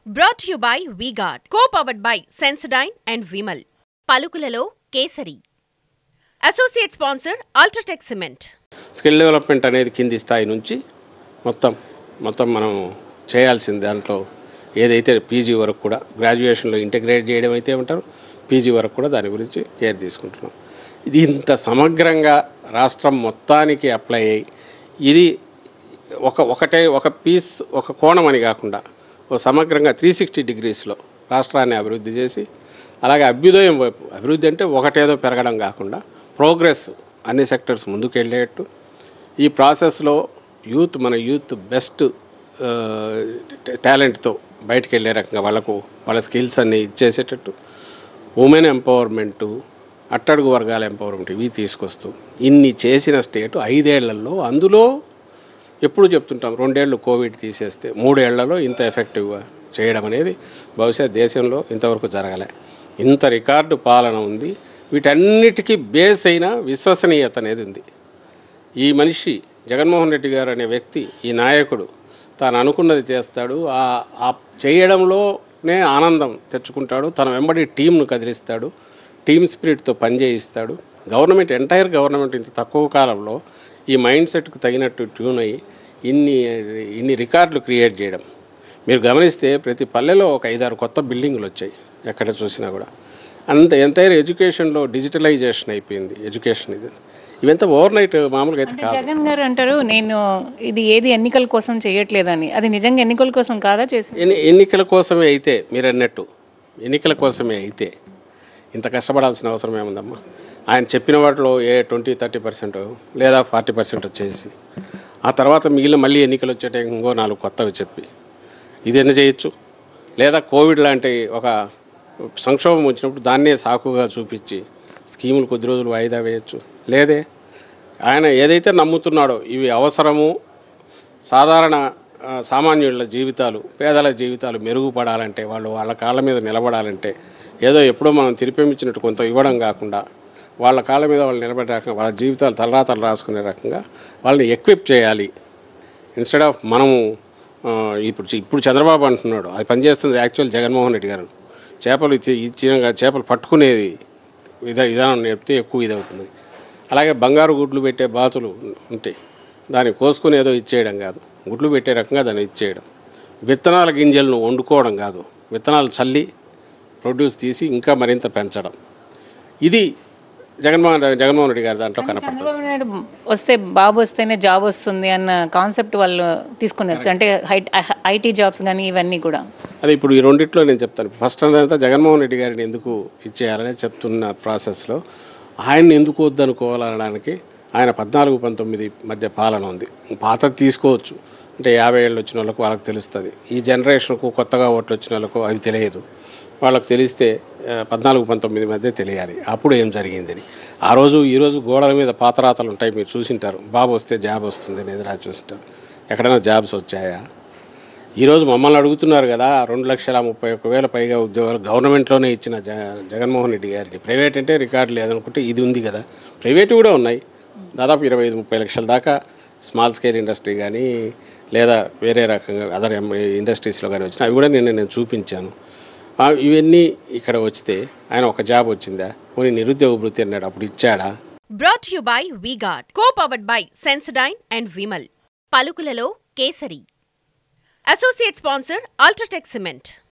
brought you by V Guard co powered by Sensodyne and Vimal పలుకులలో Kesari associate sponsor UltraTech cement skill development అనేది కింది స్థాయి నుంచి మొత్తం మొత్తం మనం చేయాల్సింది దాంట్లో ఏదైతే పీజీ వరకు కూడా గ్రాడ్యుయేషన్లో ఇంటిగ్రేట్ చేయడం అయితే ఉంటారు పీజీ వరకు కూడా దాని గురించి కేర్ తీసుకుంటున్నాం ఇది ఇంత సమగ్రంగా రాష్ట్రం మొత్తానికి అప్లై అయ్యి ఇది ఒక ఒకటే ఒక పీస్ ఒక కోణం అని కాకుండా ఒక సమగ్రంగా త్రీ సిక్స్టీ డిగ్రీస్లో రాష్ట్రాన్ని అభివృద్ధి చేసి అలాగే అభ్యుదయం వైపు అభివృద్ధి అంటే ఒకటేదో పెరగడం కాకుండా ప్రోగ్రెస్ అన్ని సెక్టర్స్ ముందుకు వెళ్ళేట్టు ఈ ప్రాసెస్లో యూత్ మన యూత్ బెస్ట్ టాలెంట్తో బయటకు వెళ్ళే రకంగా వాళ్ళకు వాళ్ళ స్కిల్స్ అన్ని ఇచ్చేసేటట్టు ఉమెన్ ఎంపవర్మెంటు అట్టడుగు వర్గాల ఎంపవర్మెంట్ ఇవి తీసుకొస్తూ ఇన్ని చేసిన స్టేటు ఐదేళ్లలో అందులో ఎప్పుడు చెప్తుంటాం రెండేళ్ళు కోవిడ్ తీసేస్తే మూడేళ్లలో ఇంత ఎఫెక్టివ్గా చేయడం అనేది బహుశా దేశంలో ఇంతవరకు జరగలే ఇంత రికార్డు పాలన ఉంది వీటన్నిటికీ బేస్ అయిన విశ్వసనీయత అనేది ఉంది ఈ మనిషి జగన్మోహన్ రెడ్డి గారు అనే వ్యక్తి ఈ నాయకుడు తాను అనుకున్నది చేస్తాడు ఆ ఆ చేయడంలోనే ఆనందం తెచ్చుకుంటాడు తన వెంబడి టీంను కదిలిస్తాడు టీమ్ స్పిరిట్తో పనిచేయిస్తాడు గవర్నమెంట్ ఎంటైర్ గవర్నమెంట్ ఇంత తక్కువ కాలంలో ఈ మైండ్ సెట్కు తగినట్టు ట్యూన్ అయ్యి ఇన్ని ఇన్ని రికార్డులు క్రియేట్ చేయడం మీరు గమనిస్తే ప్రతి పల్లెలో ఒక ఐదారు కొత్త బిల్డింగులు వచ్చాయి ఎక్కడ చూసినా కూడా అంత ఎంటైర్ ఎడ్యుకేషన్లో డిజిటలైజేషన్ అయిపోయింది ఎడ్యుకేషన్ ఇది ఇవంతా ఓవర్ నైట్ మామూలుగా అయితే కాదు జగన్ గారు అంటారు నేను ఇది ఏది ఎన్నికల కోసం చేయట్లేదని అది నిజంగా ఎన్నికల కోసం కాదా చేసి ఎన్ని ఎన్నికల కోసమే అయితే మీరు అన్నట్టు ఎన్నికల కోసమే అయితే ఇంత కష్టపడాల్సిన అవసరం ఏముందమ్మా ఆయన చెప్పిన వాటిలో ఏ ట్వంటీ థర్టీ పర్సెంట్ లేదా ఫార్టీ పర్సెంట్ వచ్చేసి ఆ తర్వాత మిగిలిన మళ్ళీ ఎన్నికలు వచ్చేట ఇంకో నాలుగు కొత్తవి చెప్పి ఇదైనా చేయొచ్చు లేదా కోవిడ్ లాంటి ఒక సంక్షోభం వచ్చినప్పుడు దాన్నే సాకుగా చూపించి స్కీములు కొద్ది రోజులు వాయిదా వేయచ్చు లేదే ఆయన ఏదైతే నమ్ముతున్నాడో ఇవి అవసరము సాధారణ ఆ, సామాన్యుల జీవితాలు పేదల జీవితాలు మెరుగుపడాలంటే వాళ్ళు వాళ్ళ కాళ్ళ మీద నిలబడాలంటే ఏదో ఎప్పుడో మనం తిరిపెమిచ్చినట్టు కొంత ఇవ్వడం కాకుండా వాళ్ళ కాళ్ళ మీద వాళ్ళు నిలబడే రకంగా వాళ్ళ జీవితాలు తలరాతలు రాసుకునే రకంగా వాళ్ళని ఎక్విప్ చేయాలి ఇన్స్టెడ్ ఆఫ్ మనము ఆ, ఇప్పుడు ఇప్పుడు చంద్రబాబు అంటున్నాడు అది పనిచేస్తుంది యాక్చువల్ జగన్మోహన్ రెడ్డి గారు చేపలు ఇచ్చి ఇచ్చిన చేపలు పట్టుకునేది విధ విధానం నేర్పితే ఎక్కువ ఇది అవుతుంది అలాగే బంగారు గుడ్లు పెట్టే బాతులు ఉంటాయి దాన్ని కోసుకుని ఏదో ఇచ్చేయడం కాదు గుడ్లు పెట్టే రకంగా దాన్ని ఇచ్చేయడం విత్తనాల గింజలను వండుకోవడం కాదు విత్తనాలు చల్లి ప్రొడ్యూస్ తీసి ఇంకా మరింత పెంచడం ఇది జగన్మోహన్ జగన్మోహన్ రెడ్డి గారి దాంట్లో కనపడుతుంది చంద్రబాబు నాయుడు వస్తే బాబు వస్తేనే జాబ్ వస్తుంది అన్న కాన్సెప్ట్ వాళ్ళు తీసుకున్నారు అంటే ఐటీ జాబ్స్ కానీ ఇవన్నీ కూడా అదే ఇప్పుడు ఈ రెండిట్లో నేను చెప్తాను ఫస్ట్ అదంతా జగన్మోహన్ రెడ్డి గారిని ఎందుకు ఇచ్చేయాలని చెప్తున్న ప్రాసెస్లో ఆయన్ని ఎందుకు వద్దనుకోవాలనడానికి ఆయన పద్నాలుగు పంతొమ్మిది మధ్య పాలన ఉంది పాత తీసుకోవచ్చు అంటే యాభై ఏళ్ళు వచ్చిన వాళ్ళకు వాళ్ళకి తెలుస్తుంది ఈ జనరేషన్కు కొత్తగా ఓట్లు వచ్చిన వాళ్ళకు అవి తెలియదు వాళ్ళకి తెలిస్తే ఆ, పద్నాలుగు పంతొమ్మిది మధ్య తెలియాలి అప్పుడు ఏం జరిగిందని ఆ రోజు ఈ రోజు గోడల మీద పాతరాతలు ఉంటాయి మీరు చూసింటారు బాబు వస్తే జాబ్ వస్తుంది అనేది రాసి చూసింటారు ఎక్కడైనా జాబ్స్ వచ్చాయా ఈరోజు మమ్మల్ని అడుగుతున్నారు కదా రెండు లక్షల ముప్పై ఒక్క వేల పైగా ఉద్యోగాలు గవర్నమెంట్లోనే ఇచ్చిన జ జగన్మోహన్ రెడ్డి గారికి ప్రైవేట్ అంటే రికార్డు లేదనుకుంటే ఇది ఉంది కదా ప్రైవేట్ కూడా ఉన్నాయి దాదాపు ఇరవై ఐదు ముప్పై లక్షల దాకా స్మాల్ స్కేల్ ఇండస్ట్రీ కానీ లేదా వేరే రకంగా అదర్ ఇండస్ట్రీస్లో కానీ వచ్చిన అవి కూడా నిన్న నేను చూపించాను ఆ, ఇవన్నీ ఇక్కడ వచ్చితే ఆయన ఒక జాబ్ వచ్చిందా పోనీ నిరుద్యోగ వృత్తి అన్నాడు అప్పుడు ఇచ్చాడా brought you by V Guard co powered by Sensodyne and Vimal పలుకులలో Kesari associate sponsor UltraTech cement